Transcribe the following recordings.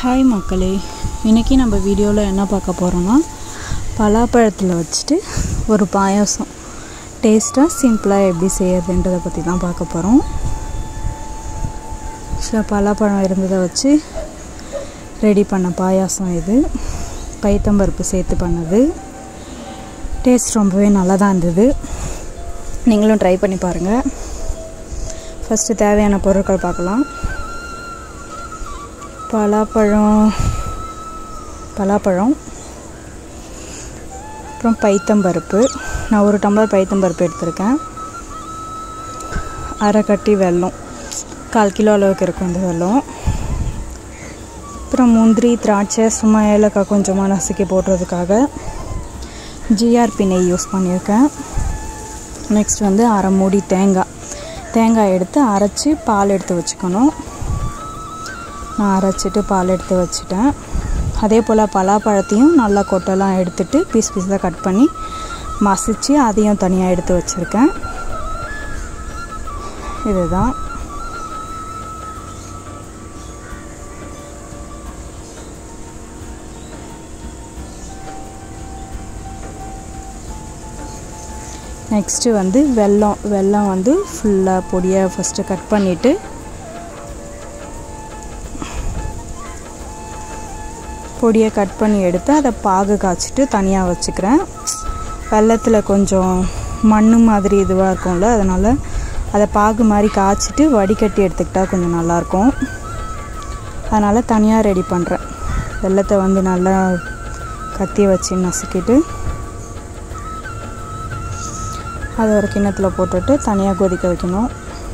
hi மக்களே இன்றைக்கி நம்ம வீடியோவில் என்ன பார்க்க போகிறோன்னா பலாப்பழத்தில் வச்சுட்டு ஒரு பாயாசம் டேஸ்ட்டாக சிம்பிளாக எப்படி செய்யறதுன்றதை பற்றி தான் பார்க்க போகிறோம் ஸோ பலாப்பழம் இருந்ததை வச்சு ரெடி பண்ண பாயாசம் இது பைத்தம்பருப்பு சேர்த்து பண்ணது டேஸ்ட் ரொம்பவே நல்லா தான் இருந்தது நீங்களும் ட்ரை பண்ணி பாருங்கள் ஃபஸ்ட்டு தேவையான பொருட்கள் பார்க்கலாம் பலாப்பழம் பலாப்பழம் அப்புறம் பைத்தம்பருப்பு நான் ஒரு டம்ளர் பைத்தம்பருப்பு எடுத்திருக்கேன் அரை கட்டி வெல்லம் கால் கிலோ அளவுக்கு இருக்கும் இந்த வெல்லம் அப்புறம் முந்திரி திராட்சை சும்மா ஏலக்காய் கொஞ்சமாக நசுக்கி போடுறதுக்காக ஜிஆர்பி நெய் யூஸ் பண்ணியிருக்கேன் நெக்ஸ்ட் வந்து அரை மூடி தேங்காய் தேங்காய் எடுத்து அரைச்சி பால் எடுத்து வச்சுக்கணும் நான் அரைச்சிட்டு பால் எடுத்து வச்சுட்டேன் அதே போல் பலாப்பழத்தையும் நல்லா கொட்டெல்லாம் எடுத்துட்டு பீஸ் பீஸாக கட் பண்ணி மசிச்சு அதையும் தனியாக எடுத்து வச்சுருக்கேன் இதுதான் நெக்ஸ்ட்டு வந்து வெல்லம் வெல்லம் வந்து ஃபுல்லாக பொடியாக ஃபஸ்ட்டு கட் பண்ணிவிட்டு பொடியை கட் பண்ணி எடுத்து அதை பாகு காய்ச்சிட்டு தனியாக வச்சுக்கிறேன் வெள்ளத்தில் கொஞ்சம் மண் மாதிரி இதுவாக இருக்கும்ல அதனால் அதை பாகு மாதிரி காய்ச்சிட்டு வடிகட்டி எடுத்துக்கிட்டால் கொஞ்சம் நல்லாயிருக்கும் அதனால் தனியாக ரெடி பண்ணுறேன் வெள்ளத்தை வந்து நல்லா கத்தியை வச்சு நசுக்கிட்டு அதை ஒரு கிண்ணத்தில் போட்டுட்டு தனியாக கொதிக்க வைக்கணும்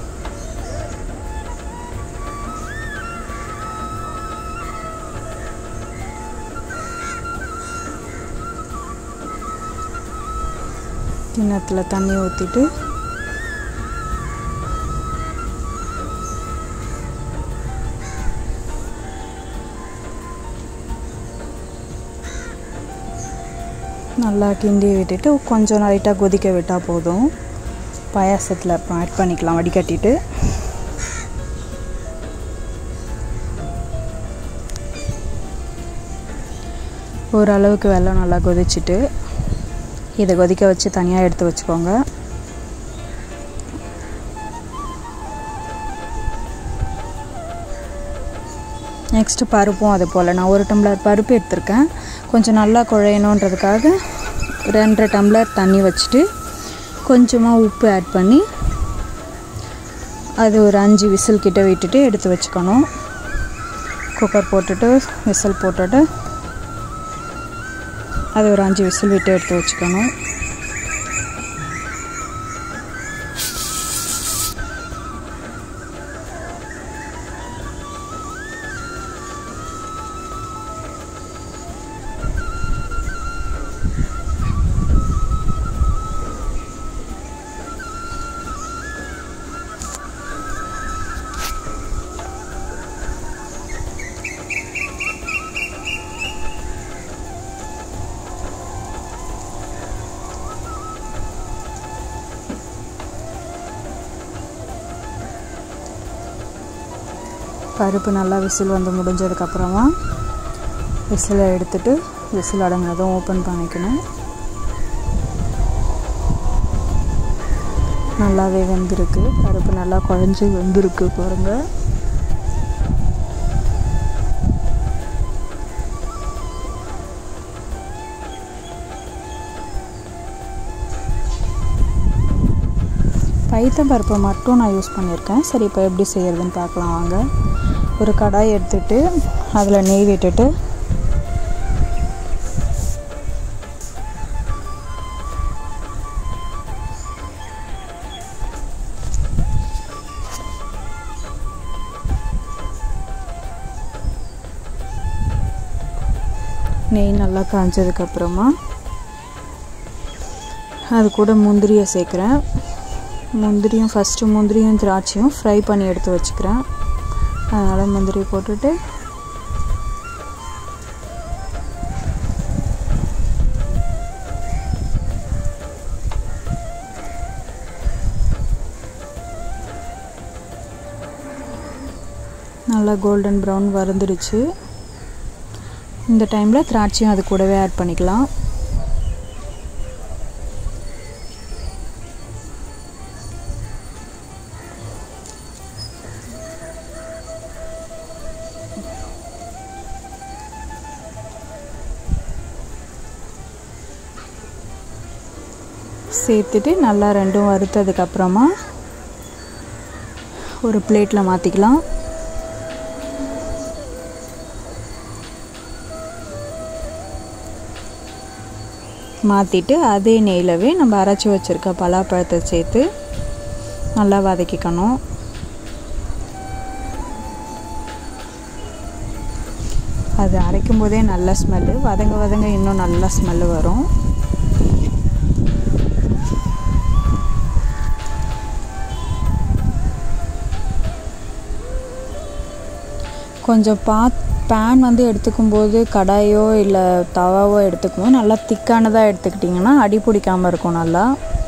கிண்ணத்தில் தண்ணி ஊற்றிட்டு நல்லா கிண்டி விட்டுட்டு கொஞ்சம் லைட்டாக கொதிக்க விட்டால் போதும் பாயாசத்தில் அப்புறம் ஆட் பண்ணிக்கலாம் வடிகட்டிட்டு ஓரளவுக்கு வெள்ளம் நல்லா கொதிச்சுட்டு இதை கொதிக்க வச்சு தனியாக எடுத்து வச்சுக்கோங்க நெக்ஸ்ட்டு பருப்பும் அது போல் நான் ஒரு டம்ளர் பருப்பு எடுத்திருக்கேன் கொஞ்சம் நல்லா குழையணுன்றதுக்காக ரெண்டரை டம்ளர் தண்ணி வச்சுட்டு கொஞ்சமாக உப்பு ஆட் பண்ணி அது ஒரு அஞ்சு விசில் கிட்ட விட்டுட்டு எடுத்து வச்சுக்கணும் குக்கர் போட்டுட்டு விசில் போட்டுட்டு அது ஒரு அஞ்சு விசில் விட்டு எடுத்து வச்சுக்கணும் பருப்பு நல்லா விசில் வந்து முடிஞ்சதுக்கப்புறமா விசிலை எடுத்துட்டு விசில் அடங்கினதும் ஓப்பன் பண்ணிக்கணும் நல்லாவே வெந்திருக்கு பருப்பு நல்லா குழஞ்சி வெந்திருக்கு பாருங்கள் பைத்தம் பருப்பை மட்டும் நான் யூஸ் பண்ணியிருக்கேன் சரி இப்போ எப்படி செய்கிறதுன்னு பார்க்கலாம் வாங்க ஒரு கடாய் எடுத்துட்டு அதில் நெய் விட்டுட்டு நெய் நல்லா காஞ்சதுக்கப்புறமா அது கூட முந்திரியை சேர்க்குறேன் முந்திரியும் ஃபஸ்ட்டு முந்திரியும் திராட்சையும் ஃப்ரை பண்ணி எடுத்து வச்சுக்கிறேன் அதனால் முந்திரி போட்டுட்டு நல்லா கோல்டன் ப்ரௌன் வறுந்துடுச்சு இந்த டைமில் திராட்சையும் அது கூடவே ஆட் பண்ணிக்கலாம் சேர்த்துட்டு நல்லா ரெண்டும் வறுத்ததுக்கப்புறமா ஒரு பிளேட்டில் மாற்றிக்கலாம் மாற்றிட்டு அதே நெய்லவே நம்ம அரைச்சி வச்சுருக்க பலாப்பழத்தை சேர்த்து நல்லா வதக்கிக்கணும் அது அரைக்கும் போதே நல்ல ஸ்மெல்லு வதங்க வதங்க இன்னும் நல்ல ஸ்மெல்லு வரும் கொஞ்சம் பாத் பேன் வந்து எடுத்துக்கும் போது கடாயோ இல்லை தவாவோ எடுத்துக்கும் நல்லா திக்கானதாக எடுத்துக்கிட்டிங்கன்னா அடி பிடிக்காமல் இருக்கும் நல்லா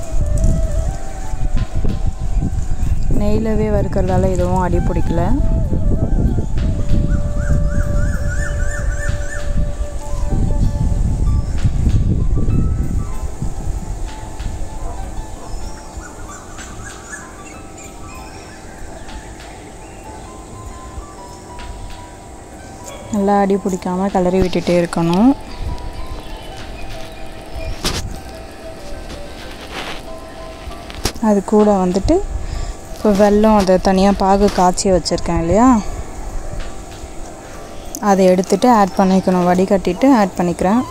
நெய்லவே வறுக்கிறதால எதுவும் அடி பிடிக்கல நல்லா அடி பிடிக்காமல் கிளறி விட்டுட்டே இருக்கணும் அது கூட வந்துட்டு இப்போ வெல்லம் அதை தனியாக பாகு காய்ச்சி வச்சுருக்கேன் இல்லையா அதை எடுத்துகிட்டு ஆட் பண்ணிக்கணும் வடிகட்டிட்டு ஆட் பண்ணிக்கிறேன்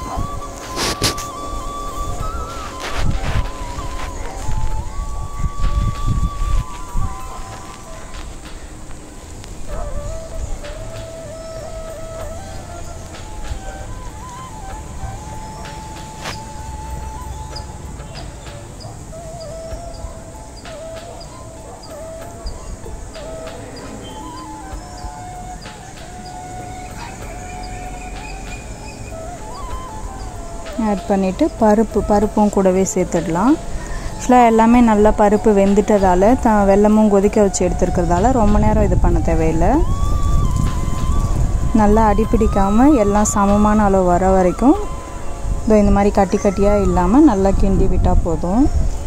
ஆட் பண்ணிவிட்டு பருப்பு பருப்பும் கூடவே சேர்த்துடலாம் ஆக்சுவலாக எல்லாமே நல்லா பருப்பு வெந்துட்டதால் த வெள்ளமும் கொதிக்க வச்சு எடுத்துருக்கிறதால ரொம்ப நேரம் இது பண்ண தேவையில்லை நல்லா அடிப்பிடிக்காமல் எல்லாம் சமமான அளவு வர வரைக்கும் இதோ இந்த மாதிரி கட்டி கட்டியாக இல்லாமல் நல்லா கிண்டி விட்டால் போதும்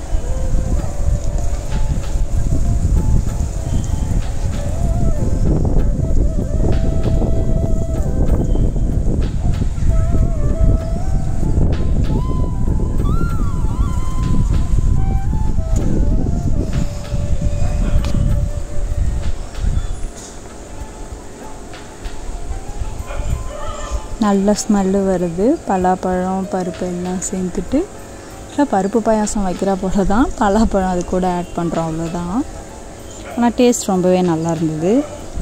நல்ல ஸ்மெல்லு வருது பலாப்பழம் பருப்பு எல்லாம் சேர்த்துட்டு இல்லை பருப்பு பாயாசம் வைக்கிறா போல தான் பலாப்பழம் அது கூட ஆட் பண்ணுறோம் அவ்வளோதான் ஆனால் டேஸ்ட் ரொம்பவே நல்லா இருந்தது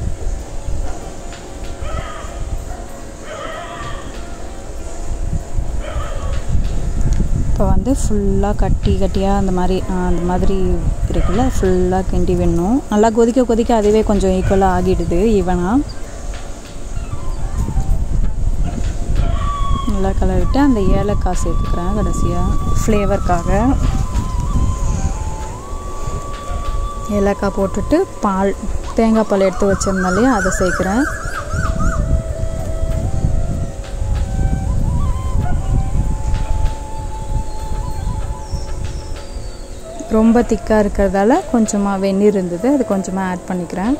இப்போ வந்து ஃபுல்லாக கட்டி கட்டியாக அந்த மாதிரி அந்த மாதிரி இருக்குல்ல ஃபுல்லாக கிண்டி விடணும் நல்லா கொதிக்க கொதிக்க அதுவே கொஞ்சம் ஈக்குவலாக ஆகிடுது ஈவனாக நல்லா கலரிட்டு அந்த ஏலக்காய் சேர்த்துக்கிறேன் கடைசியாக ஃப்ளேவருக்காக ஏலக்காய் போட்டுட்டு பால் தேங்காய் பால் எடுத்து வச்சிருந்தோம் இல்லையா அதை சேர்க்குறேன் ரொம்ப திக்காக இருக்கிறதால கொஞ்சமாக வெந்நீர் இருந்தது அது கொஞ்சமாக ஆட் பண்ணிக்கிறேன்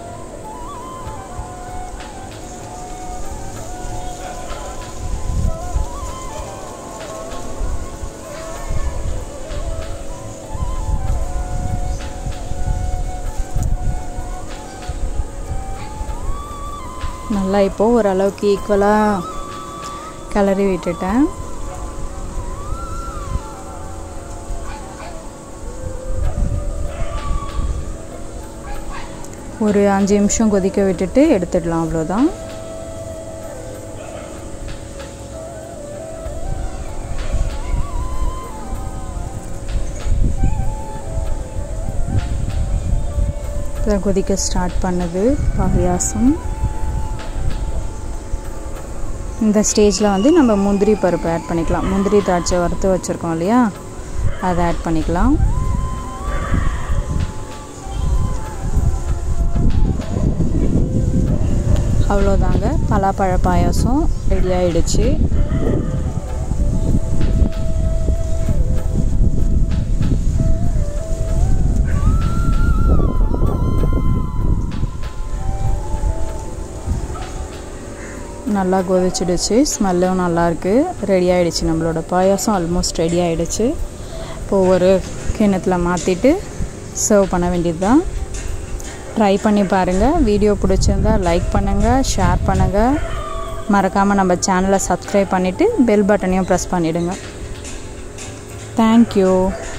நல்லா இப்போது ஓரளவுக்கு ஈக்குவலாக கிளறி விட்டுட்டேன் ஒரு அஞ்சு நிமிஷம் கொதிக்க விட்டுட்டு எடுத்துடலாம் அவ்வளோதான் இப்போ கொதிக்க ஸ்டார்ட் பண்ணுது பாயாசம் இந்த ஸ்டேஜில் வந்து நம்ம முந்திரி பருப்பு ஆட் பண்ணிக்கலாம் முந்திரி திராட்சை வறுத்து வச்சுருக்கோம் இல்லையா அதை ஆட் பண்ணிக்கலாம் அவ்வளோதாங்க பலாப்பழ பாயாசம் ரெடி ஆயிடுச்சு நல்லா கொதிச்சிடுச்சு ஸ்மெல்லும் நல்லாயிருக்கு ரெடி ஆகிடுச்சு நம்மளோட பாயாசம் ஆல்மோஸ்ட் ரெடி ஆகிடுச்சு இப்போ ஒரு கிண்ணத்தில் மாற்றிட்டு சர்வ் பண்ண வேண்டியது தான் ட்ரை பண்ணி பாருங்கள் வீடியோ பிடிச்சிருந்தா லைக் பண்ணுங்கள் ஷேர் பண்ணுங்கள் மறக்காமல் நம்ம சேனலை சப்ஸ்கிரைப் பண்ணிவிட்டு பெல் பட்டனையும் ப்ரெஸ் பண்ணிவிடுங்க தேங்க்யூ